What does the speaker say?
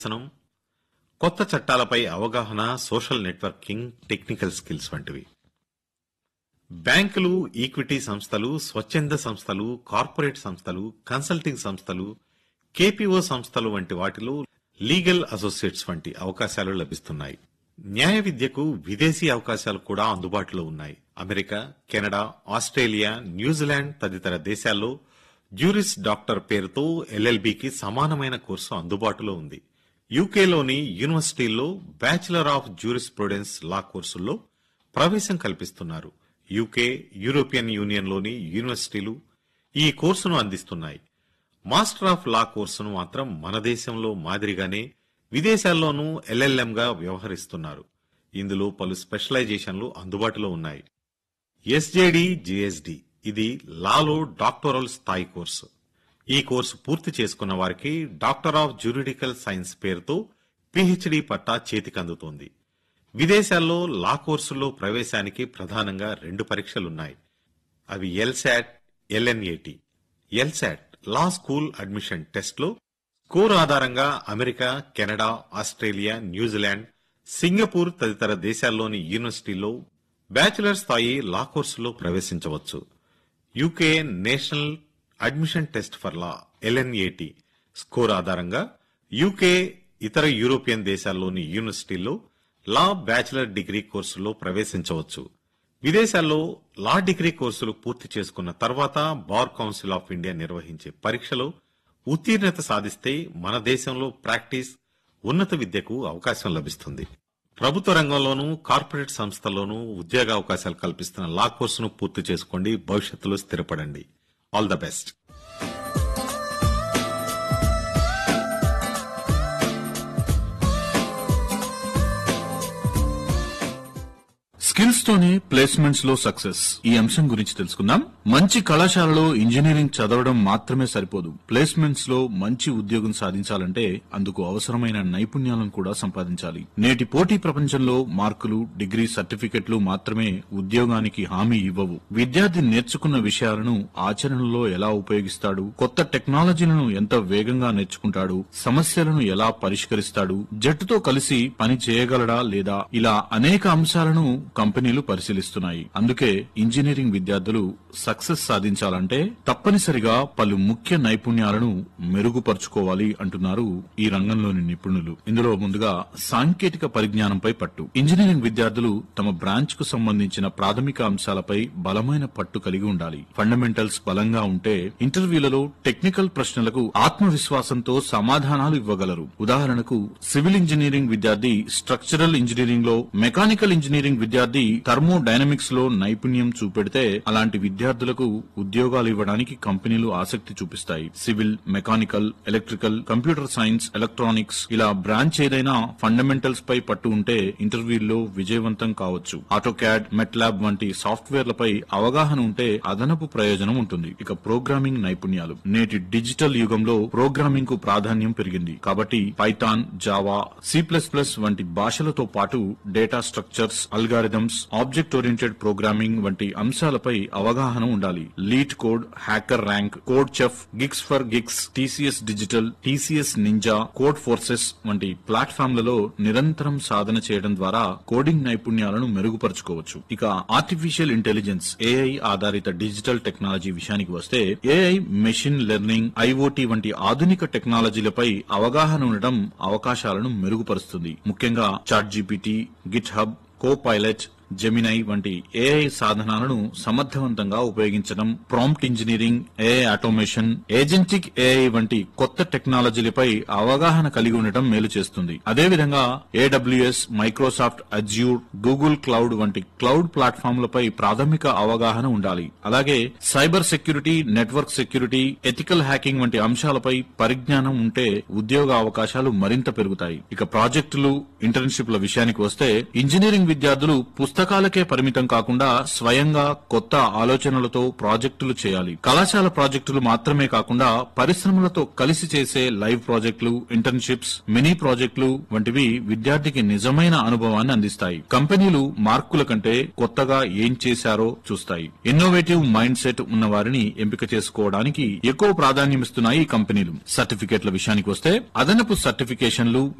శాసనం కొత్త చట్టాలపై అవగాహన సోషల్ నెట్వర్కింగ్ టెక్నికల్ స్కిల్స్ వంటివి బ్యాంకులు ఈక్విటీ సంస్థలు స్వచ్ఛంద సంస్థలు కార్పొరేట్ సంస్థలు కన్సల్టింగ్ సంస్థలు కేపీఓ సంస్థలు వంటి వాటిలో లీగల్ అసోసియేట్స్ వంటి అవకాశాలు లభిస్తున్నాయి న్యాయ విద్యకు విదేశీ అవకాశాలు కూడా అందుబాటులో ఉన్నాయి అమెరికా కెనడా ఆస్ట్రేలియా న్యూజిలాండ్ తదితర దేశాల్లో జ్యూరిస్ డాక్టర్ పేరుతో ఎల్ఎల్బికి సమానమైన కోర్సు అందుబాటులో ఉంది యూకేలోని యూనివర్సిటీల్లో bachelor of jurisprudence law కోర్సుల్లో ప్రవేశం కల్పిస్తున్నారు యూకే యూరోపియన్ యూనియన్లోని యూనివర్సిటీలు ఈ కోర్సును అందిస్తున్నాయి మాస్టర్ ఆఫ్ లా కోర్సును మాత్రం మన దేశంలో మాదిరిగానే విదేశాల్లోనూ ఎల్ఎల్ఎంగా వ్యవహరిస్తున్నారు ఇందులో పలు స్పెషలైజేషన్లు అందుబాటులో ఉన్నాయి ఎస్జేడి జిఎస్డి ఇది లాలో డాక్టరల్ స్థాయి కోర్సు ఈ కోర్సు పూర్తి చేసుకున్న వారికి డాక్టర్ ఆఫ్ జ్యూరిడికల్ సైన్స్ పేరుతో పిహెచ్డి పట్టా చేతికందుతోంది విదేశాల్లో లా కోర్సుల్లో ప్రవేశానికి ప్రధానంగా రెండు పరీక్షలున్నాయి అవి ఎల్శాట్ ఎల్ఎన్ఏటి ఎల్శాట్ లా స్కూల్ అడ్మిషన్ టెస్ట్లో స్కోర్ ఆధారంగా America Canada Australia New Zealand Singapore తదితర దేశాల్లోని యూనివర్సిటీల్లో బ్యాచిలర్ స్థాయి లా కోర్సులో ప్రవేశించవచ్చు UK national admission test for law ఎల్ఎన్ఏటి score ఆధారంగా యూకే ఇతర యూరోపియన్ దేశాల్లోని యూనివర్సిటీల్లో లా బ్యాచిలర్ డిగ్రీ కోర్సులో ప్రవేశించవచ్చు విదేశాల్లో లా డిగ్రీ కోర్సులు పూర్తి చేసుకున్న తర్వాత బార్ కౌన్సిల్ ఆఫ్ ఇండియా నిర్వహించే పరీక్షలో ఉత్తీర్ణత సాధిస్తే మన దేశంలో ప్రాక్టీస్ ఉన్నత విద్యకు అవకాశం లభిస్తుంది ప్రభుత్వ రంగంలోనూ కార్పొరేట్ సంస్థల్లోనూ ఉద్యోగ అవకాశాలు కల్పిస్తున్న లా కోర్సును పూర్తి చేసుకోండి భవిష్యత్తులో స్థిరపడండి ఆల్ ద బెస్ట్ స్కిల్స్ తోనే ప్లేస్మెంట్స్ లో సక్సెస్ ఈ అంశం గురించి తెలుసుకుందాం మంచి కళాశాలలో ఇంజనీరింగ్ చదవడం మాత్రమే సరిపోదు ప్లేస్మెంట్స్ లో మంచి ఉద్యోగం సాధించాలంటే అందుకు అవసరమైన నైపుణ్యాలను కూడా సంపాదించాలి నేటి పోటీ ప్రపంచంలో మార్కులు డిగ్రీ సర్టిఫికెట్లు మాత్రమే ఉద్యోగానికి హామీ ఇవ్వవు విద్యార్థి నేర్చుకున్న విషయాలను ఆచరణలో ఎలా ఉపయోగిస్తాడు కొత్త టెక్నాలజీలను ఎంత వేగంగా నేర్చుకుంటాడు సమస్యలను ఎలా పరిష్కరిస్తాడు జట్టుతో కలిసి పని చేయగలడా లేదా ఇలా అనేక అంశాలను కంపెనీలు పరిశీలిస్తున్నాయి అందుకే ఇంజనీరింగ్ విద్యార్థులు సక్సెస్ సాధించాలంటే తప్పనిసరిగా పలు ముఖ్య నైపుణ్యాలను మెరుగుపరుచుకోవాలి అంటున్నారు ఈ రంగంలోని నిపుణులు ఇందులో ముందుగా సాంకేతిక పరిజ్ఞానంపై పట్టు ఇంజనీరింగ్ విద్యార్థులు తమ బ్రాంచ్ కు సంబంధించిన ప్రాథమిక అంశాలపై బలమైన పట్టు కలిగి ఉండాలి ఫండమెంటల్స్ బలంగా ఉంటే ఇంటర్వ్యూలలో టెక్నికల్ ప్రశ్నలకు ఆత్మవిశ్వాసంతో సమాధానాలు ఇవ్వగలరు ఉదాహరణకు సివిల్ ఇంజనీరింగ్ విద్యార్థి స్ట్రక్చరల్ ఇంజనీరింగ్ లో మెకానికల్ ఇంజనీరింగ్ విద్యార్థి థర్మో డైనమిక్స్ లో నైపుణ్యం చూపెడితే అలాంటి విద్యార్థులకు ఉద్యోగాలు ఇవ్వడానికి కంపెనీలు ఆసక్తి చూపిస్తాయి civil mechanical electrical computer science electronics ఇలా బ్రాంచ్ ఏదైనా ఫండమెంటల్స్ పై పట్టు ఉంటే ఇంటర్వ్యూల్లో విజయవంతం కావచ్చు ఆటో క్యాడ్ మెట్లాబ్ వంటి సాఫ్ట్వేర్లపై అవగాహన ఉంటే అదనపు ప్రయోజనం ఉంటుంది ఇక ప్రోగ్రామింగ్ నైపుణ్యాలు నేటి డిజిటల్ యుగంలో ప్రోగ్రామింగ్ కు ప్రాధాన్యం పెరిగింది కాబట్టి పైథాన్ జావా సి వంటి భాషలతో పాటు data structures algorithms object oriented programming వంటి అంశాలపై అవగాహన ఉండాలి LeetCode HackerRank CodeChef GeeksforGeeks TCS digital TCS ninja Codeforces వంటి ప్లాట్ఫామ్లలో నిరంతరం సాధన చేయడం ద్వారా కోడింగ్ నైపుణ్యాలను మెరుగుపరుచుకోవచ్చు ఇక ఆర్టిఫిషియల్ ఇంటెలిజెన్స్ ఏఐ ఆధారిత డిజిటల్ టెక్నాలజీ విషయానికి వస్తే ఏఐ మెషిన్ లెర్నింగ్ ఐఓటీ వంటి ఆధునిక టెక్నాలజీలపై అవగాహన ఉండడం అవకాశాలను మెరుగుపరుస్తుంది ముఖ్యంగా ChatGPT GitHub Copilot Gemini వంటి ఏఐ సాధనాలను సమర్థవంతంగా ఉపయోగించడం prompt engineering AI automation agentic AI వంటి కొత్త టెక్నాలజీలపై అవగాహన కలిగి ఉండటం మేలు చేస్తుంది అదేవిధంగా AWS Microsoft Azure Google Cloud వంటి క్లౌడ్ ప్లాట్ఫామ్లపై ప్రాథమిక అవగాహన ఉండాలి అలాగే cyber security network security ethical hacking వంటి అంశాలపై పరిజ్ఞానం ఉంటే ఉద్యోగ అవకాశాలు మరింత పెరుగుతాయి ఇక ప్రాజెక్టులు ఇంటర్న్షిప్ల విషయానికి వస్తే ఇంజనీరింగ్ విద్యార్థులు పుస్తక పుస్తకాలకే పరిమితం కాకుండా స్వయంగా కొత్త ఆలోచనలతో ప్రాజెక్టులు చేయాలి కళాశాల ప్రాజెక్టులు మాత్రమే కాకుండా పరిశ్రమలతో కలిసి చేసే లైవ్ ప్రాజెక్టులు ఇంటర్న్షిప్స్ మినీ ప్రాజెక్టులు వంటివి విద్యార్థికి నిజమైన అనుభవాన్ని అందిస్తాయి కంపెనీలు మార్కుల కంటే కొత్తగా ఏం చేశారో చూస్తాయి ఇన్నోవేటివ్ మైండ్ సెట్ ఉన్న వారిని ఎంపిక చేసుకోవడానికి ఎక్కువ ప్రాధాన్యమిస్తున్నాయి ఈ కంపెనీలు సర్టిఫికెట్ల విషయానికి వస్తే అదనపు సర్టిఫికేషన్లు